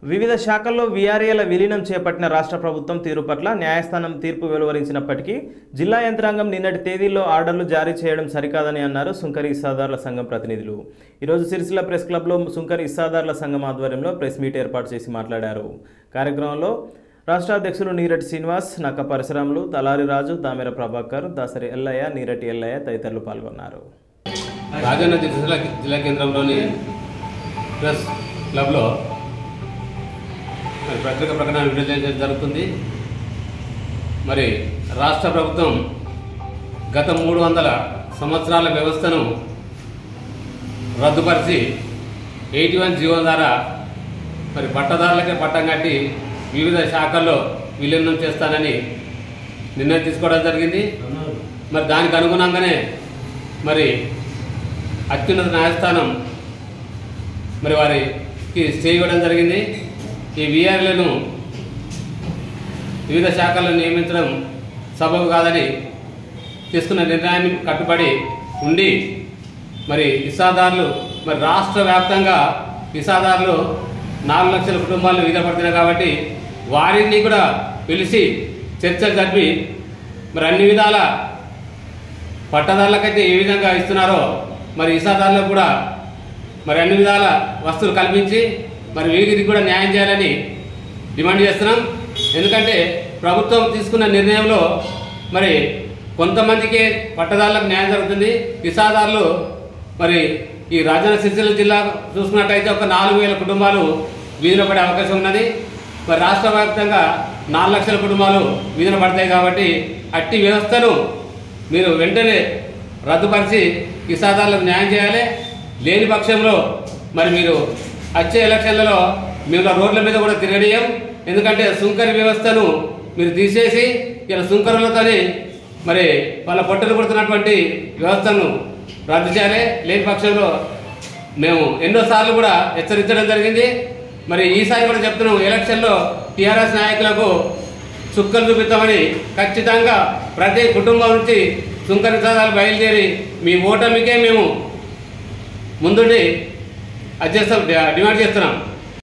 వివిధ శాఖల్లో వీఆర్ఏల విలీనం చేపట్టిన రాష్ట్ర ప్రభుత్వం తీరు పట్ల న్యాయస్థానం తీర్పు వెలువరించినప్పటికీ జిల్లా యంత్రాంగం నిన్నటి తేదీల్లో ఆర్డర్లు జారీ చేయడం సరికాదని అన్నారు సుంకరి ఇస్సాదారుల సంఘం ప్రతినిధులు ఈరోజు సిరిసిల్ల ప్రెస్ క్లబ్లో సుంకరి ఇస్సాదారుల సంఘం ఆధ్వర్యంలో ప్రెస్ మీట్ ఏర్పాటు చేసి మాట్లాడారు కార్యక్రమంలో రాష్ట్ర అధ్యక్షులు నీరటి శ్రీనివాస్ నక్క పరశురాములు తలారి రాజు దామెర ప్రభాకర్ దాసరి ఎల్లయ్య నీరటి ఎల్లయ్య తదితరులు పాల్గొన్నారు రాజన్న జిల్లా జిల్లా కేంద్రంలోని ప్రెస్ క్లబ్లో మరి పత్రిక ప్రకటన విడుదల చేయడం జరుగుతుంది మరి రాష్ట్ర ప్రభుత్వం గత మూడు వందల సంవత్సరాల వ్యవస్థను రద్దుపరిచి ఎయిటీ వన్ జీవో ద్వారా మరి పట్టదారులకే పట్టం కట్టి వివిధ శాఖల్లో విలీనం చేస్తానని నిర్ణయం తీసుకోవడం జరిగింది మరి దానికి అనుగుణంగానే మరి అత్యున్నత న్యాయస్థానం మరి వారికి స్టే ఇవ్వడం జరిగింది ఈ వీఆర్లను వివిధ శాఖలను నియమించడం సబబు కాదని తీసుకున్న నిర్ణయాన్ని కట్టుబడి ఉండి మరి ఇసాదారులు మరి రాష్ట్ర వ్యాప్తంగా ఇసాదారులు నాలుగు లక్షల కుటుంబాలు వివిధ పడుతున్నాయి కాబట్టి వారిని కూడా పిలిచి చర్చలు జరిపి మరి అన్ని విధాల పట్టదారులకైతే ఏ విధంగా ఇస్తున్నారో మరి ఇసాదారులకు కూడా మరి అన్ని విధాల వస్తువులు కల్పించి మరి వీరికి కూడా న్యాయం చేయాలని డిమాండ్ చేస్తున్నాం ఎందుకంటే ప్రభుత్వం తీసుకున్న నిర్ణయంలో మరి కొంతమందికి పట్టదారులకు న్యాయం జరుగుతుంది ఇసాదారులు మరి ఈ రాజన్న సిరిసిల్ల జిల్లా చూసుకున్నట్టయితే ఒక నాలుగు వేల కుటుంబాలు వీధిలో పడే అవకాశం ఉన్నది మరి రాష్ట్ర వ్యాప్తంగా నాలుగు లక్షల కుటుంబాలు వీధిన పడతాయి కాబట్టి అట్టి వ్యవస్థను మీరు వెంటనే రద్దుపరిచి ఇసాదారులకు న్యాయం చేయాలి లేని పక్షంలో మరి మీరు వచ్చే ఎలక్షన్లలో మేము రోడ్ల మీద కూడా తిరగనీయం ఎందుకంటే సుంకరి వ్యవస్థను మీరు తీసేసి ఇలా సుంకరులతోని మరి వాళ్ళ పొట్టలు కొడుతున్నటువంటి వ్యవస్థను రద్దు చేయాలి లేని పక్షంలో మేము ఎన్నోసార్లు కూడా హెచ్చరించడం జరిగింది మరి ఈసారి కూడా చెప్తున్నాం ఎలక్షన్లో టీఆర్ఎస్ నాయకులకు చుక్కలు చూపిస్తామని ఖచ్చితంగా ప్రతి కుటుంబం నుంచి సుంకర నిషేధాలు బయలుదేరి మీ ఓటమికే మేము ముందుండి అది చేస్తాం డిమాండ్ చేస్తున్నాం